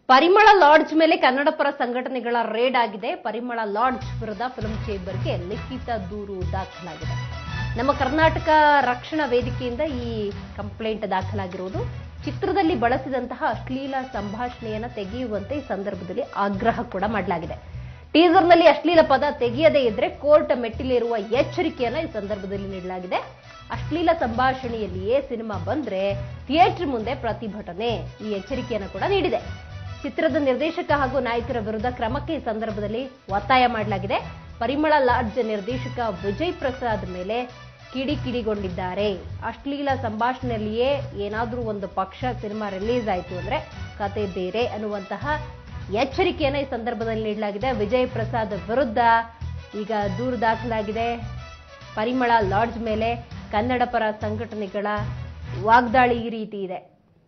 ಪರಿಮಳ ಲಾಡ್ಜ್ ಮೇಲೆ ಕನ್ನಡ ಪರ ಸಂಘಟನೆಗಳ ರೇಡ್ ಆಗಿದೆ ಪರಿಮಳ ಲಾಡ್ಜ್ ವಿರುದ್ಧ ಫಿಲ್ಮ್ ಚೇಂಬರ್ಗೆ ಲಿಖಿತ ದೂರು ದಾಖಲಾಗಿದೆ ನಮ್ಮ ಕರ್ನಾಟಕ ರಕ್ಷಣಾ ವೇದಿಕೆಯಿಂದ ಈ ಕಂಪ್ಲೇಂಟ್ ದಾಖಲಾಗಿರುವುದು ಚಿತ್ರದಲ್ಲಿ ಬಳಸಿದಂತಹ ಅಶ್ಲೀಲ ಸಂಭಾಷಣೆಯನ್ನ ತೆಗೆಯುವಂತೆ ಈ ಸಂದರ್ಭದಲ್ಲಿ ಆಗ್ರಹ ಕೂಡ ಮಾಡಲಾಗಿದೆ ಟೀಸರ್ನಲ್ಲಿ ಅಶ್ಲೀಲ ಪದ ತೆಗೆಯದೇ ಇದ್ರೆ ಕೋರ್ಟ್ ಮೆಟ್ಟಿಲಿರುವ ಎಚ್ಚರಿಕೆಯನ್ನ ಈ ಸಂದರ್ಭದಲ್ಲಿ ನೀಡಲಾಗಿದೆ ಅಶ್ಲೀಲ ಸಂಭಾಷಣೆಯಲ್ಲಿಯೇ ಸಿನಿಮಾ ಬಂದ್ರೆ ಥಿಯೇಟರ್ ಮುಂದೆ ಪ್ರತಿಭಟನೆ ಈ ಎಚ್ಚರಿಕೆಯನ್ನು ಕೂಡ ನೀಡಿದೆ ಚಿತ್ರದ ನಿರ್ದೇಶಕ ಹಾಗೂ ನಾಯಕರ ವಿರುದ್ಧ ಕ್ರಮಕ್ಕೆ ಈ ಸಂದರ್ಭದಲ್ಲಿ ಒತ್ತಾಯ ಮಾಡಲಾಗಿದೆ ಪರಿಮಳ ಲಾಡ್ಜ್ ನಿರ್ದೇಶಕ ವಿಜಯ್ ಪ್ರಸಾದ್ ಮೇಲೆ ಕಿಡಿಕಿಡಿಗೊಂಡಿದ್ದಾರೆ ಅಶ್ಲೀಲ ಸಂಭಾಷಣೆಯಲ್ಲಿಯೇ ಏನಾದ್ರೂ ಒಂದು ಪಕ್ಷ ಸಿನಿಮಾ ರಿಲೀಸ್ ಆಯಿತು ಅಂದ್ರೆ ಕತೆ ಬೇರೆ ಅನ್ನುವಂತಹ ಎಚ್ಚರಿಕೆಯನ್ನ ಈ ಸಂದರ್ಭದಲ್ಲಿ ನೀಡಲಾಗಿದೆ ವಿಜಯ್ ಪ್ರಸಾದ್ ವಿರುದ್ಧ ಈಗ ದೂರು ದಾಖಲಾಗಿದೆ ಪರಿಮಳ ಲಾಡ್ಜ್ ಮೇಲೆ ಕನ್ನಡ ಪರ ಸಂಘಟನೆಗಳ ವಾಗ್ದಾಳಿ ಈ ರೀತಿ ಇದೆ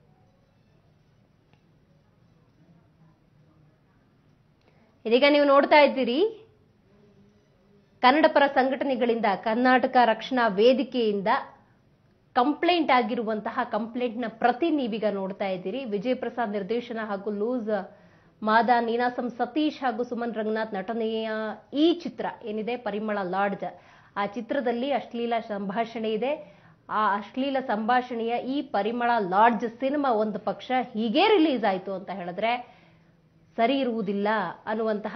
ಇದೀಗ ನೀವು ನೋಡ್ತಾ ಇದ್ದೀರಿ ಕನ್ನಡ ಪರ ಸಂಘಟನೆಗಳಿಂದ ಕರ್ನಾಟಕ ರಕ್ಷಣಾ ವೇದಿಕೆಯಿಂದ ಕಂಪ್ಲೇಂಟ್ ಆಗಿರುವಂತಹ ಕಂಪ್ಲೇಂಟ್ನ ಪ್ರತಿ ನೀವೀಗ ನೋಡ್ತಾ ಇದ್ದೀರಿ ವಿಜಯ್ ಪ್ರಸಾದ್ ನಿರ್ದೇಶನ ಹಾಗೂ ಲೂಸ್ ಮಾದ ನೀನಾಸಂ ಸತೀಶ್ ಹಾಗೂ ಸುಮನ್ ರಂಗನಾಥ್ ನಟನೆಯ ಈ ಚಿತ್ರ ಏನಿದೆ ಪರಿಮಳ ಲಾಡ್ಜ್ ಆ ಚಿತ್ರದಲ್ಲಿ ಅಶ್ಲೀಲ ಸಂಭಾಷಣೆ ಇದೆ ಆ ಅಶ್ಲೀಲ ಸಂಭಾಷಣೆಯ ಈ ಪರಿಮಳ ಲಾಡ್ಜ್ ಸಿನಿಮಾ ಒಂದು ಪಕ್ಷ ಹೀಗೆ ರಿಲೀಸ್ ಆಯಿತು ಅಂತ ಹೇಳಿದ್ರೆ ಸರಿ ಇರುವುದಿಲ್ಲ ಅನ್ನುವಂತಹ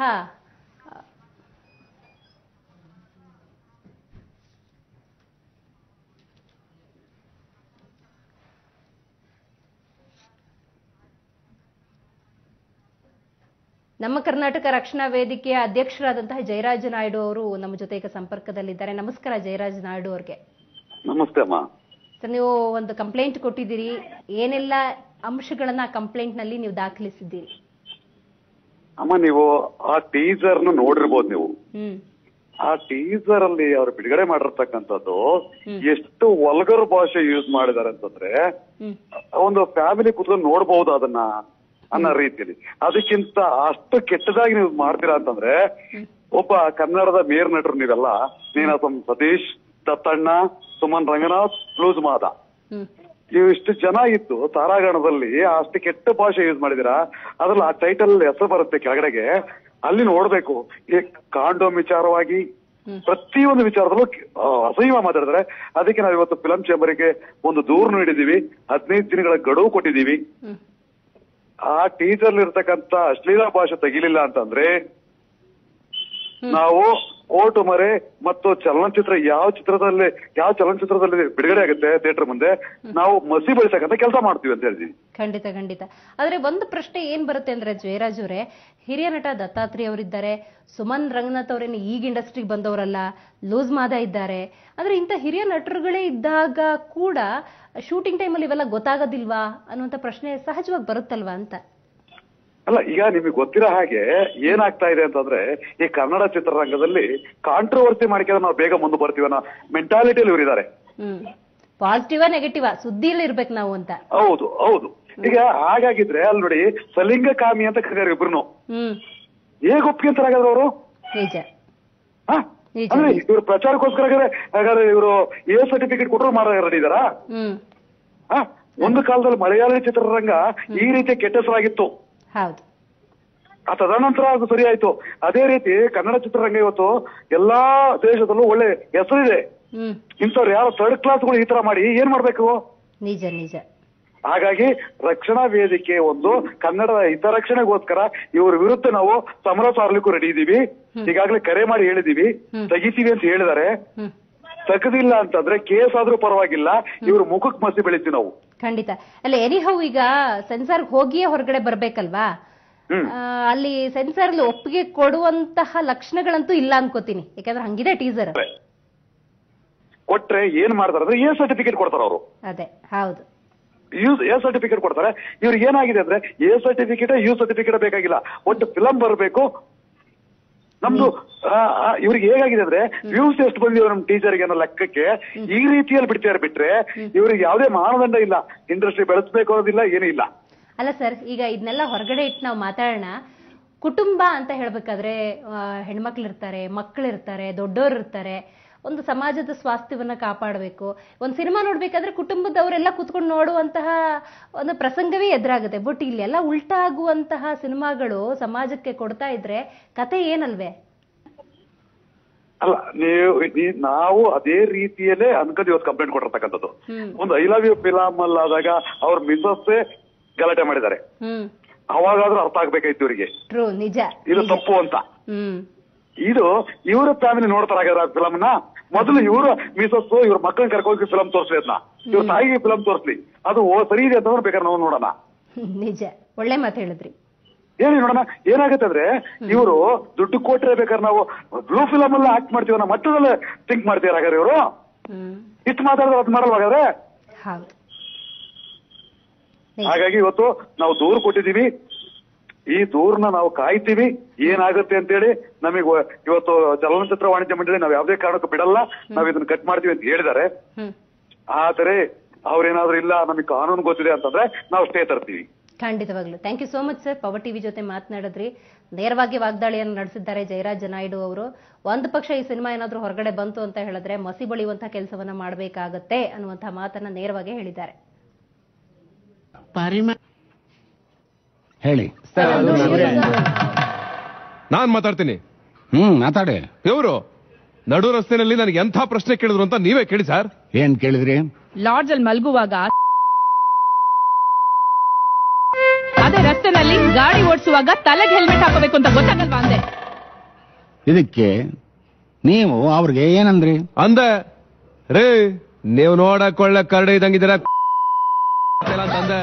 ನಮ್ಮ ಕರ್ನಾಟಕ ರಕ್ಷಣಾ ವೇದಿಕೆಯ ಅಧ್ಯಕ್ಷರಾದಂತಹ ಜಯರಾಜ ನಾಯ್ಡು ಅವರು ನಮ್ಮ ಜೊತೆ ಈಗ ಸಂಪರ್ಕದಲ್ಲಿದ್ದಾರೆ ನಮಸ್ಕಾರ ಜಯರಾಜ ನಾಯ್ಡು ಅವ್ರಿಗೆ ನಮಸ್ತೆ ಅಮ್ಮ ಸರ್ ನೀವು ಒಂದು ಕಂಪ್ಲೇಂಟ್ ಕೊಟ್ಟಿದ್ದೀರಿ ಏನೆಲ್ಲ ಅಂಶಗಳನ್ನ ಕಂಪ್ಲೇಂಟ್ ನಲ್ಲಿ ನೀವು ದಾಖಲಿಸಿದ್ದೀರಿ ಅಮ್ಮ ನೀವು ಆ ಟೀಸರ್ ನ ನೋಡಿರ್ಬೋದು ನೀವು ಹ್ಮ್ ಆ ಟೀಸರ್ ಅಲ್ಲಿ ಅವ್ರು ಬಿಡುಗಡೆ ಮಾಡಿರ್ತಕ್ಕಂಥದ್ದು ಹ್ಮ್. ಎಷ್ಟು ವಲ್ಗರ್ ಭಾಷೆ ಯೂಸ್ ಮಾಡಿದ್ದಾರೆ ಅಂತಂದ್ರೆ ಹ್ಮ್ ಒಂದು ಫ್ಯಾಮಿಲಿ ಕುತ್ಕೊಂಡು ನೋಡಬಹುದು ಅದನ್ನ ಅನ್ನೋ ರೀತಿಯಲ್ಲಿ ಅದಕ್ಕಿಂತ ಅಷ್ಟು ಕೆಟ್ಟದಾಗಿ ನೀವು ಮಾಡ್ತೀರಾ ಅಂತಂದ್ರೆ ಒಬ್ಬ ಕನ್ನಡದ ಮೇರ್ ನಟರು ನೀವೆಲ್ಲ ನೀನಾಸಂ ಸತೀಶ್ ದತ್ತಣ್ಣ ಸುಮನ್ ರಂಗನಾಥ್ ಲೂಸ್ ಮಾದ ಹ್ಮ್ ಇವು ಇಷ್ಟು ಜನ ಇದ್ದು ತಾರಾಗಣದಲ್ಲಿ ಅಷ್ಟು ಕೆಟ್ಟ ಭಾಷೆ ಯೂಸ್ ಮಾಡಿದಿರಾ ಅದ್ರಲ್ಲಿ ಆ ಟೈಟಲ್ ಹೆಸರು ಬರುತ್ತೆ ಕೆಳಗಡೆಗೆ ಅಲ್ಲಿ ನೋಡ್ಬೇಕು ಈ ಕಾಂಡೋಮ್ ವಿಚಾರವಾಗಿ ಹ್ಮ್. ಪ್ರತಿಯೊಂದು ವಿಚಾರದಲ್ಲೂ ಆ, ಅಸಹ್ಯ ಮಾತಾಡಿದ್ರೆ ಅದಕ್ಕೆ ನಾವು ಇವತ್ತು ಫಿಲಂ ಚೇಂಬರ್ಗೆ ಒಂದು ದೂರು ನೀಡಿದೀವಿ ಹದಿನೈದು ದಿನಗಳ ಗಡುವು ಕೊಟ್ಟಿದೀವಿ ಹ್ಮ್ ಆ ಟೀಚರ್ ಇರ್ತಕ್ಕಂತ ಅಶ್ಲೀಲ ಭಾಷೆ ತೆಗಿಲಿಲ್ಲ ಅಂತಂದ್ರೆ ನಾವು ಕೋರ್ಟ್ ಮರೆ ಮತ್ತು ಚಲನಚಿತ್ರ ಯಾವ ಚಿತ್ರದಲ್ಲಿ ಯಾವ ಚಲನಚಿತ್ರದಲ್ಲಿ ಬಿಡುಗಡೆ ಆಗುತ್ತೆ ಥಿಯೇಟರ್ ಮುಂದೆ ನಾವು ಮಸಿ ಬೆಳಿತಕ್ಕಂತ ಕೆಲಸ ಮಾಡ್ತೀವಿ ಅಂತ ಹೇಳ್ತೀವಿ ಖಂಡಿತ ಖಂಡಿತ ಆದ್ರೆ ಒಂದು ಪ್ರಶ್ನೆ ಏನ್ ಬರುತ್ತೆ ಅಂದ್ರೆ ಜಯರಾಜ್ ಅವರೇ ಹಿರಿಯ ನಟ ದತ್ತಾತ್ರೇಯ ಅವರಿದ್ದಾರೆ ಸುಮನ್ ರಂಗನಾಥ್ ಅವರೇನು ಈಗ ಇಂಡಸ್ಟ್ರಿಗೆ ಬಂದವರಲ್ಲ ಲೂಸ್ ಮಾದ ಇದ್ದಾರೆ ಆದ್ರೆ ಇಂಥ ಹಿರಿಯ ನಟರುಗಳೇ ಇದ್ದಾಗ ಕೂಡ ಶೂಟಿಂಗ್ ಟೈಮಲ್ಲಿ ಇವೆಲ್ಲ ಗೊತ್ತಾಗೋದಿಲ್ವಾ ಅನ್ನುವಂಥ ಪ್ರಶ್ನೆ ಸಹಜವಾಗಿ ಬರುತ್ತಲ್ವಾ ಅಂತ ಅಲ್ಲ ಈಗ ನಿಮಗೆ ಗೊತ್ತಿರೋ ಹಾಗೆ ಏನಾಗ್ತಾ ಇದೆ ಅಂತಂದ್ರೆ ಈ ಕನ್ನಡ ಚಿತ್ರರಂಗದಲ್ಲಿ ಕಾಂಟ್ರವರ್ಸಿ ಮಾಡ್ಕೊಂಡು ನಾವು ಬೇಗ ಮುಂದೆ ಬರ್ತೀವಿ ಅನ್ನೋ ಮೆಂಟಾಲಿಟಿಯಲ್ಲಿ ಇವರಿದ್ದಾರೆ ಹ್ಮ್ ಪಾಸಿಟಿವಾ ನೆಗೆಟಿವಾ ಸುದ್ದಿಯಲ್ಲಿ ಇರ್ಬೇಕು ನಾವು ಅಂತ ಹೌದು ಹೌದು ಈಗ ಹಾಗಾಗಿದ್ರೆ ಅಲ್ಲಿ ನೋಡಿ ಸಲಿಂಗ ಕಾಮಿ ಅಂತ ಕರೀತಾರೆ ಇಬ್ರು ಹ್ಮ್ ಹೇಗೆ ಒಪ್ಕೊಂತಾರೆ ಹಾಗಾದ್ರೆ ಅವರು ನಿಜ ಹಾ? ನಿಜ, ಅಂದ್ರೆ ನಿಜ. ಇವ್ರು ಪ್ರಚಾರಕ್ಕೋಸ್ಕರ ಹಾಗಾದ್ರೆ ಹಾಗಾದ್ರೆ ಇವರು ಎ ಸರ್ಟಿಫಿಕೇಟ್ ಕೊಟ್ಟರು ಮಾರ ರೆಡಿ ಇದಾರಾ ಹ್ಮ್ ಹಾ? ಒಂದು ಕಾಲದಲ್ಲಿ ಮಲಯಾಳಿ ಚಿತ್ರರಂಗ ಈ ರೀತಿಯ ಕೆಟ್ಟ ಹೆಸರಾಗಿತ್ತು ಹೌದು ಆ ತದನಂತರ ಅದು ಸರಿ ಆಯ್ತು ಅದೇ ರೀತಿ ಕನ್ನಡ ಚಿತ್ರರಂಗ ಇವತ್ತು ಎಲ್ಲಾ ದೇಶದಲ್ಲೂ ಒಳ್ಳೆ ಹೆಸರಿದೆ ಹ್ಮ್ ಇಂಥವ್ರು ಯಾರು ಥರ್ಡ್ ಕ್ಲಾಸ್ಗಳು ಈ ತರ ಮಾಡಿ ಏನ್ ಮಾಡ್ಬೇಕು ನಿಜ ನಿಜ ಹಾಗಾಗಿ ರಕ್ಷಣಾ ವೇದಿಕೆ ಒಂದು ಕನ್ನಡದ ಹಿತರಕ್ಷಣೆಗೋಸ್ಕರ ಇವ್ರ ವಿರುದ್ಧ ನಾವು ಸಮರ ಸಾರ್ಲಿಕ್ಕೂ ರೆಡಿ ಇದೀವಿ ಈಗಾಗಲೇ ಕರೆ ಮಾಡಿ ಹೇಳಿದೀವಿ ಹ್ಮ್. ತೆಗಿತೀವಿ ಅಂತ ಹೇಳಿದಾರೆ ಹ್ಮ್ ತೆಗೆದಿಲ್ಲ ಅಂತಂದ್ರೆ ಕೇಸ್ ಆದ್ರೂ ಪರವಾಗಿಲ್ಲ ಇವ್ರ ಮುಖಕ್ ಮಸಿ ಬೆಳಿತೀವಿ ನಾವು ಖಂಡಿತ ಅಲ್ಲ ಎನಿಹೌ ಈಗ ಸೆನ್ಸಾರ್ ಹೋಗಿಯೇ ಹೊರಗಡೆ ಬರ್ಬೇಕಲ್ವಾ ಹ್ಮ್. ಆ, ಅಲ್ಲಿ ಸೆನ್ಸಾರ್ ಅಲ್ಲಿ ಒಪ್ಪಿಗೆ ಕೊಡುವಂತಹ ಲಕ್ಷಣಗಳಂತೂ ಇಲ್ಲ ಅನ್ಕೋತೀನಿ ಯಾಕಂದ್ರೆ ಹಂಗಿದೆ ಟೀಸರ್ ಕೊಟ್ರೆ ಏನ್ ಮಾಡ್ತಾರೆ ಅಂದ್ರೆ ಎ ಸರ್ಟಿಫಿಕೇಟ್ ಕೊಡ್ತಾರೆ ಅವರು ಅದೇ ಹೌದು ಯೂಸ್ ಎ ಸರ್ಟಿಫಿಕೇಟ್ ಕೊಡ್ತಾರೆ ಇವ್ರಿಗೆ ಏನಾಗಿದೆ ಅಂದ್ರೆ ಎ ಸರ್ಟಿಫಿಕೇಟ್ ಯು ಸರ್ಟಿಫಿಕೇಟ್ ಬೇಕಾಗಿಲ್ಲ ಒಟ್ಟು ಫಿಲಂ ಬರಬೇಕು ನಮ್ದು ಆ, ಆ, ಇವ್ರಿಗೆ ಹೇಗಾಗಿದೆ ಅಂದ್ರೆ ವ್ಯೂಸ್ ಎಷ್ಟು ಬಂದಿವೆ ನಮ್ ಟೀಚರ್ಗೆ ಅನ್ನೋ ಲೆಕ್ಕಕ್ಕೆ ಈ ರೀತಿಯಲ್ಲಿ ಬಿಡ್ತಾರೆ ಬಿಟ್ರೆ ಇವ್ರಿಗೆ ಯಾವುದೇ ಮಾನದಂಡ ಇಲ್ಲ ಇಂಡಸ್ಟ್ರಿ ಬೆಳೆಸ್ಬೇಕು ಅನ್ನೋದಿಲ್ಲ ಏನೂ ಇಲ್ಲ ಅಲ್ಲ ಸರ್ ಈಗ ಇದನ್ನೆಲ್ಲ ಹೊರಗಡೆ ಇಟ್ಟು ನಾವು ಮಾತಾಡೋಣ ಕುಟುಂಬ ಅಂತ ಹೇಳ್ಬೇಕಾದ್ರೆ ಆ, ಹೆಣ್ಮಕ್ಳಿರ್ತಾರೆ ಮಕ್ಕಳಿರ್ತಾರೆ ದೊಡ್ಡೋರು ಇರ್ತಾರೆ ಒಂದು ಸಮಾಜದ ಸ್ವಾಸ್ಥ್ಯವನ್ನ ಕಾಪಾಡಬೇಕು ಒಂದು ಸಿನಿಮಾ ನೋಡ್ಬೇಕಾದ್ರೆ ಕುಟುಂಬದವರೆಲ್ಲ ಕುತ್ಕೊಂಡು ನೋಡುವಂತಹ ಒಂದು ಪ್ರಸಂಗವೇ ಎದುರಾಗುತ್ತೆ ಬಟ್ ಇಲ್ಲೆಲ್ಲ ಉಲ್ಟಾ ಆಗುವಂತಹ ಸಿನಿಮಾಗಳು ಸಮಾಜಕ್ಕೆ ಕೊಡ್ತಾ ಇದ್ರೆ ಕತೆ ಏನಲ್ವೇ ಅಲ್ಲ ನೀವು ಈ- ನಾವು ಅದೇ ರೀತಿಯಲ್ಲೇ ಅನ್ಕೊಂಡು ಇವತ್ತು ಕಂಪ್ಲೇಂಟ್ ಕೊಟ್ಟಿರ್ತಕ್ಕಂಥದ್ದು ಹ್ಮ್ ಒಂದು ಐ ಲವ್ ಯು ಫಿಲಮ್ ಅಲ್ಲಾದಾಗ ಅವ್ರ ಮಿಸಸ್ಸೇ ಗಲಾಟೆ ಮಾಡಿದ್ದಾರೆ ಹ್ಮ್ ಅವಾಗಾದ್ರೂ ಅರ್ಥ ಆಗ್ಬೇಕಾಯ್ತು ಇವರಿಗೆ ಟ್ರೂ ನಿಜ ಇದು ತಪ್ಪು ಅಂತ ಹ್ಮ್ ಇದು ಇವ್ರ ಫ್ಯಾಮಿಲಿ ನೋಡ್ತಾರ ಹಾಗಾದ್ರೆ ಆ ಫಿಲಮ್ ನ ಮೊದಲು ಇವರು ಮಿಸಸ್ ಇವ್ರ ಮಕ್ಕಳನ್ನ ಕರ್ಕೋಗಿ ಫಿಲಮ್ ತೋರಿಸ್ಲಿ ಅದನ್ನ ಇವ್ರ ತಾಯಿಗೆ ಫಿಲಮ್ ತೋರಿಸ್ಲಿ ಅದು ಓ- ಸರಿ ಇದೆ ಅಂತಂದ್ರೆ ಬೇಕಾದ್ರೆ ನಾವು ನೋಡೋಣ ನಿಜ ಒಳ್ಳೆ ಮಾತು ಹೇಳಿದ್ರಿ ಹೇಳಿ ನೋಡೋಣ ಏನಾಗುತ್ತೆ ಅಂದ್ರೆ ಇವರು ದುಡ್ಡು ಕೊಟ್ರೆ ಬೇಕಾದ್ರೆ ನಾವು ಬ್ಲೂ ಫಿಲಮ್ ಎಲ್ಲ ಆಕ್ಟ್ ಮಾಡ್ತೀವಿ ಅನ್ನೋ ಮಟ್ಟದಲ್ಲೇ ಥಿಂಕ್ ಮಾಡ್ತೀರ ಹಾಗಾದ್ರೆ ಇವರು ಹ್ಮ್ ಇಷ್ಟು ಮಾತಾಡಿದ್ರೆ ಅದ್ ಮಾಡಲ್ವ ಹಾಗಾದ್ರೆ ಹೌದು ನಿಜ. ಹಾಗಾಗಿ ಇವತ್ತು ನಾವು ದೂರು ಕೊಟ್ಟಿದೀವಿ ಈ ದೂರನ್ನ ನಾವು ಕಾಯ್ತೀವಿ ಏನಾಗುತ್ತೆ ಅಂತೇಳಿ ನಮಗೆ ಇವತ್ತು ಚಲನಚಿತ್ರ ವಾಣಿಜ್ಯ ಮಂಡಳಿ ನಾವು ಯಾವುದೇ ಕಾರಣಕ್ಕೂ ಬಿಡಲ್ಲ ನಾವ್ ಇದನ್ನ ಕಟ್ ಮಾಡ್ತೀವಿ ಅಂತ ಹೇಳಿದ್ದಾರೆ ಹ್ಮ್ ಆದರೆ ಅವ್ರೇನಾದ್ರೂ ಇಲ್ಲ ನಮಗೆ ಕಾನೂನು ಗೊತ್ತಿದೆ ಅಂತಂದ್ರೆ ನಾವು ಸ್ಟೇ ತರ್ತೀವಿ ಖಂಡಿತವಾಗ್ಲು thank you so much sir power TV ಜೊತೆ ಮಾತನಾಡಿದ್ರಿ ನೇರವಾಗಿ ವಾಗ್ದಾಳಿಯನ್ನು ನಡೆಸಿದ್ದಾರೆ ಜಯರಾಜ ನಾಯ್ಡು ಅವರು ಒಂದು ಪಕ್ಷ ಈ ಸಿನಿಮಾ ಏನಾದ್ರೂ ಹೊರಗಡೆ ಬಂತು ಅಂತ ಹೇಳಿದ್ರೆ ಮಸಿ ಬಳಿಯುವಂತಹ ಕೆಲಸವನ್ನ ಮಾಡಬೇಕಾಗತ್ತೆ ಅನ್ನುವಂತಹ ಮಾತನ್ನ ನೇರವಾಗಿ ಹೇಳಿದ್ದಾರೆ ಪರಿಮ ಹೇಳಿ ನಾನ್ ಮಾತಾಡ್ತೀನಿ ಹ್ಮ್ ಮಾತಾಡಿ ಇವರು ನಡು ರಸ್ತೆನಲ್ಲಿ ನನಗೆ ಎಂಥ ಪ್ರಶ್ನೆ ಕೇಳಿದ್ರು ಅಂತ ನೀವೇ ಕೇಳಿ ಸರ್ ಏನ್ ಕೇಳಿದ್ರಿ ಲಾಡ್ಜ್ ಅಲ್ಲಿ ಮಲಗುವಾಗ ಅದೇ ರಸ್ತೆನಲ್ಲಿ ಗಾಡಿ ಓಡಿಸುವಾಗ ತಲೆಗೆ ಹೆಲ್ಮೆಟ್ ಹಾಕೋಬೇಕು ಅಂತ ಗೊತ್ತಾಗಲ್ವಾ ಅಂದೆ ಇದಕ್ಕೆ ನೀವು ಅವ್ರಿಗೆ ಏನಂದ್ರಿ ಅಂದೆ ರೇ ನೀವು ನೋಡಕ್ ಒಳ್ಳೆ ಕರಡಿ ಇದ್ದಂಗಿದ್ದೀರ ಅಂತಂದೆ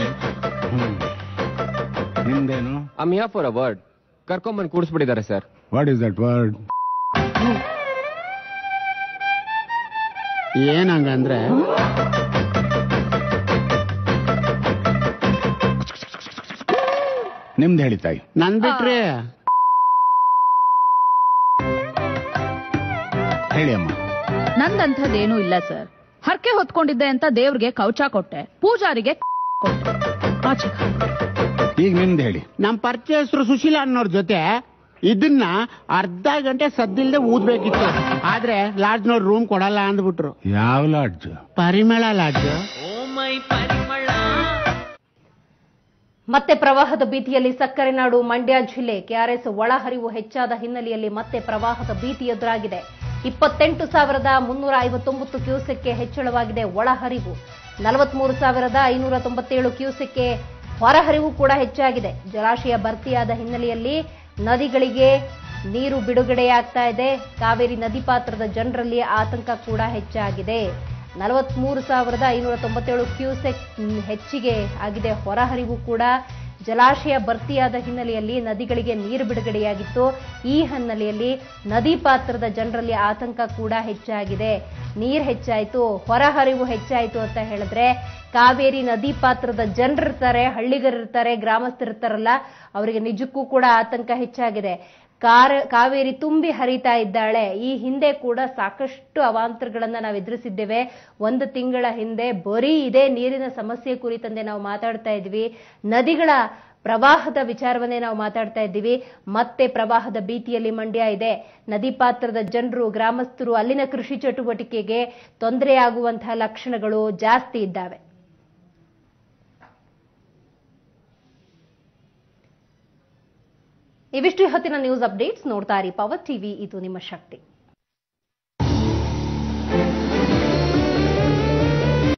ನಿಮ್ದೇನು I'm here for a word. ಕರ್ಕೊಂಬಂದು ಕೂಡಿಸ್ಬಿಟ್ಟಿದ್ದಾರೆ sir what is that word ಏನಂಗಂದ್ರೆ ನಿಮ್ದು ಹೇಳಿ ತಾಯಿ ನನ್ ಬಿಟ್ರಿ ಹೇಳಿ ಅಮ್ಮ ನಂದಂಥದ್ದೇನೂ ಇಲ್ಲ ಸರ್ ಹರಕೆ ಹೊತ್ಕೊಂಡಿದ್ದೆ ಅಂತ ದೇವ್ರಿಗೆ ಕವಚ ಕೊಟ್ಟೆ ಪೂಜಾರಿಗೆ ಕೊಟ್ಟೆ ಆಚೆ ಕಾ. ಈಗ ನಿಮ್ದು ಹೇಳಿ ನಮ್ ಪರಿಚಯಸ್ಥರು ಸುಶೀಲ ಅನ್ನೋರ್ ಜೊತೆ ಇದನ್ನ ಅರ್ಧ ಗಂಟೆ ಸದ್ದಿಲ್ದೆ ಊದ್ಬೇಕಿತ್ತು ಆದ್ರೆ ಲಾಡ್ಜ್ನವ್ರು ರೂಮ್ ಕೊಡಲ್ಲ ಅಂದ್ಬಿಟ್ರು ಯಾವ ಲಾಡ್ಜ್ ಪರಿಮಳ ಲಾಡ್ಜ್ ಮತ್ತೆ ಪ್ರವಾಹದ ಭೀತಿಯಲ್ಲಿ ಸಕ್ಕರೆ ನಾಡು ಮಂಡ್ಯ ಜಿಲ್ಲೆ ಕೆಆರ್ಎಸ್ ಒಳಹರಿವು ಹೆಚ್ಚಾದ ಹಿನ್ನೆಲೆಯಲ್ಲಿ ಮತ್ತೆ ಪ್ರವಾಹದ ಭೀತಿ ಎದುರಾಗಿದೆ ಇಪ್ಪತ್ತೆಂಟು ಸಾವಿರದ ಮುನ್ನೂರ ಐವತ್ತೊಂಬತ್ತು ಕ್ಯೂಸೆಕ್ಗೆ ಹೆಚ್ಚಳವಾಗಿದೆ ಒಳಹರಿವು ನಲವತ್ಮೂರು ಸಾವಿರದ ಐನೂರ ತೊಂಬತ್ತೇಳು ಕ್ಯೂಸೆಕ್ಗೆ ಹೊರಹರಿವು ಕೂಡ ಹೆಚ್ಚಾಗಿದೆ ಜಲಾಶಯ ಭರ್ತಿಯಾದ ಹಿನ್ನೆಲೆಯಲ್ಲಿ ನದಿಗಳಿಗೆ ನೀರು ಬಿಡುಗಡೆಯಾಗ್ತಾ ಇದೆ ಕಾವೇರಿ ನದಿ ಪಾತ್ರದ ಜನರಲ್ಲಿ ಆತಂಕ ಕೂಡ ಹೆಚ್ಚಾಗಿದೆ ನಲವತ್ಮೂರು ಸಾವಿರದ ಐನೂರ ತೊಂಬತ್ತೇಳು ಕ್ಯೂಸೆಕ್ ಮ್, ಹೆಚ್ಚಿಗೆ ಆಗಿದೆ ಹೊರಹರಿವು ಕೂಡ ಜಲಾಶಯ ಭರ್ತಿಯಾದ ಹಿನ್ನೆಲೆಯಲ್ಲಿ ನದಿಗಳಿಗೆ ನೀರು ಬಿಡುಗಡೆಯಾಗಿತ್ತು ಈ ಹಿನ್ನೆಲೆಯಲ್ಲಿ ನದಿ ಪಾತ್ರದ ಜನರಲ್ಲಿ ಆತಂಕ ಕೂಡ ಹೆಚ್ಚಾಗಿದೆ ನೀರು ಹೆಚ್ಚಾಯಿತು ಹೊರಹರಿವು ಹೆಚ್ಚಾಯಿತು ಅಂತ ಹೇಳಿದ್ರೆ ಕಾವೇರಿ ನದಿ ಪಾತ್ರದ ಜನರಿರ್ತಾರೆ ಹಳ್ಳಿಗರಿರ್ತಾರೆ ಗ್ರಾಮಸ್ಥರಿರ್ತಾರಲ್ಲ ಅವರಿಗೆ ನಿಜಕ್ಕೂ ಕೂಡ ಆತಂಕ ಹೆಚ್ಚಾಗಿದೆ ಕಾರ ಕಾವೇರಿ ತುಂಬಿ ಹರಿತಾ ಇದ್ದಾಳೆ ಈ ಹಿಂದೆ ಕೂಡ ಸಾಕಷ್ಟು ಅವಾಂತರಗಳನ್ನ ನಾವು ಎದುರಿಸಿದ್ದೇವೆ ಒಂದು ತಿಂಗಳ ಹಿಂದೆ ಬರೀ ಇದೇ ನೀರಿನ ಸಮಸ್ಯೆ ಕುರಿತಂತೆ ನಾವು ಮಾತಾಡ್ತಾ ಇದ್ವಿ ನದಿಗಳ ಪ್ರವಾಹದ ವಿಚಾರವನ್ನೇ ನಾವು ಮಾತಾಡ್ತಾ ಇದ್ದೀವಿ ಮತ್ತೆ ಪ್ರವಾಹದ ಭೀತಿಯಲ್ಲಿ ಮಂಡ್ಯ ಇದೆ ನದಿ ಪಾತ್ರದ ಜನರು ಗ್ರಾಮಸ್ಥರು ಅಲ್ಲಿನ ಕೃಷಿ ಚಟುವಟಿಕೆಗೆ ತೊಂದರೆಯಾಗುವಂತಹ ಲಕ್ಷಣಗಳು ಜಾಸ್ತಿ ಇದ್ದಾವೆ ಇವಿಷ್ಟು ಹೊತ್ತಿನ ನ್ಯೂಸ್ ಅಪ್ಡೇಟ್ಸ್ ನೋಡ್ತಾ ಇರಿ ಪವರ್ ಟಿವಿ ಇದು ನಿಮ್ಮ ಶಕ್ತಿ